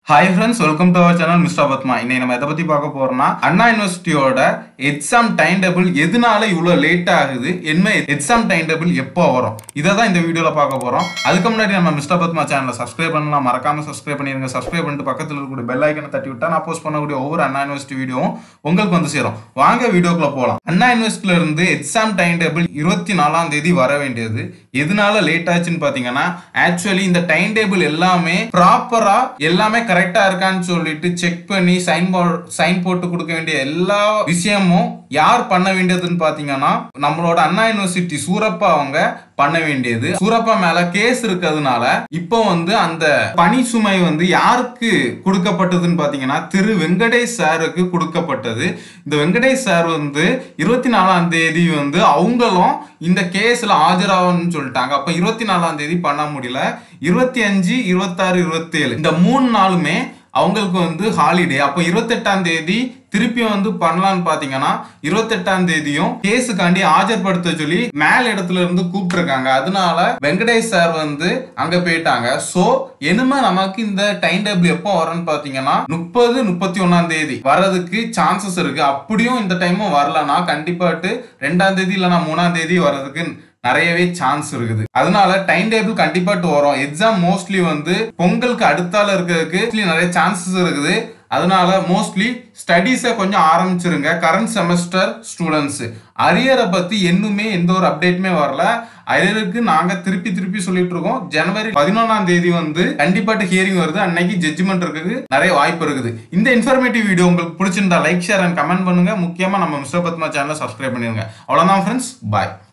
hi friends welcome to our channel mister Padma இன்னைக்கு நம்ம எதை பத்தி பார்க்க போறோம்னா அண்ணா யூனிவர்சிட்டியோட எக்ஸாம் டைம் டேபிள் எதனால இவ்வளோ லேட் ஆகுது என்ன எக்ஸாம் டைம் டேபிள் எப்போ வரும் இதை தான் இந்த வீடியோல பார்க்க போறோம் அதுக்கு முன்னாடி நம்ம மிஸ்டர் பத்மா சேனலை சப்ஸ்கிரைப் பண்ணலாம் மறக்காம சப்ஸ்கிரைப் பண்ணிருங்க சப்ஸ்கிரைப் பண்ணிட்டு பக்கத்தில் இருக்கக்கூடிய பெல் ஐக்கனை தட்டி விட்டா நான் போஸ்ட் பண்ணக்கூடிய ஒவ்வொரு அண்ணா யூனிவர்சிட்டி வீடியோவும் உங்களுக்கு வந்து சேரும் வாங்க வீடியோக்குள்ள போகலாம் அண்ணா யூனிவர்சிட்டியில இருந்து எக்ஸாம் டைம் டேபிள் இருபத்தி நாலாம் தேதி வர வேண்டியது எதனால லேட் ஆச்சுன்னு பாத்தீங்கன்னா ஆக்சுவலி இந்த டைம் டேபிள் எல்லாமே ப்ராப்பரா எல்லாமே கரெக்டா இருக்கான்னு சொல்லிட்டு செக் பண்ணி சைன் சைன் போட்டு கொடுக்க வேண்டிய எல்லா விஷயமும் யார் பண்ண வேண்டியதுன்னு பாத்தீங்கன்னா நம்மளோட அண்ணா யூனிவர்சிட்டி சூரப்பா அவங்க பண்ண வேண்டியது சூரப்பா மேல கேஸ் இருக்கிறதுனால இப்போ வந்து அந்த பணி சுமை வந்து யாருக்கு கொடுக்கப்பட்டதுன்னு பாத்தீங்கன்னா திரு வெங்கடேஷ் சாருக்கு கொடுக்கப்பட்டது இந்த வெங்கடேஷ் சார் வந்து இருபத்தி நாலாம் தேதி வந்து அவங்களும் இந்த கேஸ்ல ஆஜராகணும்னு சொல்லிட்டாங்க அப்ப இருபத்தி நாலாம் தேதி பண்ண முடியல இருபத்தி அஞ்சு இருபத்தாறு இருபத்தேழு இந்த மூணு நாளுமே அவங்களுக்கு வந்து ஹாலிடே அப்போ இருபத்தெட்டாம் தேதி திருப்பி வந்து பண்ணலாம்னு பாத்தீங்கன்னா இருபத்தெட்டாம் தேதியும் கேஸுக்காண்டி ஆஜர்படுத்த சொல்லி மேல் இடத்துல இருந்து கூப்பிட்டுருக்காங்க அதனால வெங்கடேஷ் சார் வந்து அங்க போயிட்டாங்க சோ இனிமே நமக்கு இந்த டைம் டேபிள் எப்போ வரும்னு பாத்தீங்கன்னா முப்பது முப்பத்தி ஒன்னாம் தேதி வர்றதுக்கு சான்சஸ் இருக்கு அப்படியும் இந்த டைமும் வரலன்னா கண்டிப்பாட்டு ரெண்டாம் தேதி இல்லைன்னா மூணாம் தேதி வர்றதுக்கு நிறையவே சான்ஸ் இருக்குது அதனால டைம் டேபிள் கண்டிப்பாட்டு வரும் எக்ஸாம் மோஸ்ட்லி வந்து பொங்கலுக்கு அடுத்தால இருக்கிறதுக்கு நிறைய சான்சஸ் இருக்குது அதனால மோஸ்ட்லி ஸ்டடீஸை கொஞ்சம் ஆரம்பிச்சிருங்க கரண்ட் செமஸ்டர் ஸ்டூடெண்ட்ஸ் அரியரை பத்தி இன்னுமே எந்த ஒரு அப்டேட்டுமே வரல அரியருக்கு நாங்க திருப்பி திருப்பி சொல்லிட்டு இருக்கோம் ஜனவரி பதினொன்றாம் தேதி வந்து கண்டிப்பாட்டு ஹியரிங் வருது அன்னைக்கு ஜட்ஜ்மெண்ட் இருக்குது நிறைய வாய்ப்பு இருக்குது இந்த இன்ஃபர்மேட்டிவ் வீடியோ உங்களுக்கு பிடிச்சிருந்தா லைக் ஷேர் அண்ட் கமெண்ட் பண்ணுங்க முக்கியமா நம்ம மிஸ்டர் பத்மா சேனலை சப்ஸ்கிரைப் பண்ணிருங்க அவ்வளவுதான் ஃப்ரெண்ட்ஸ் பாய்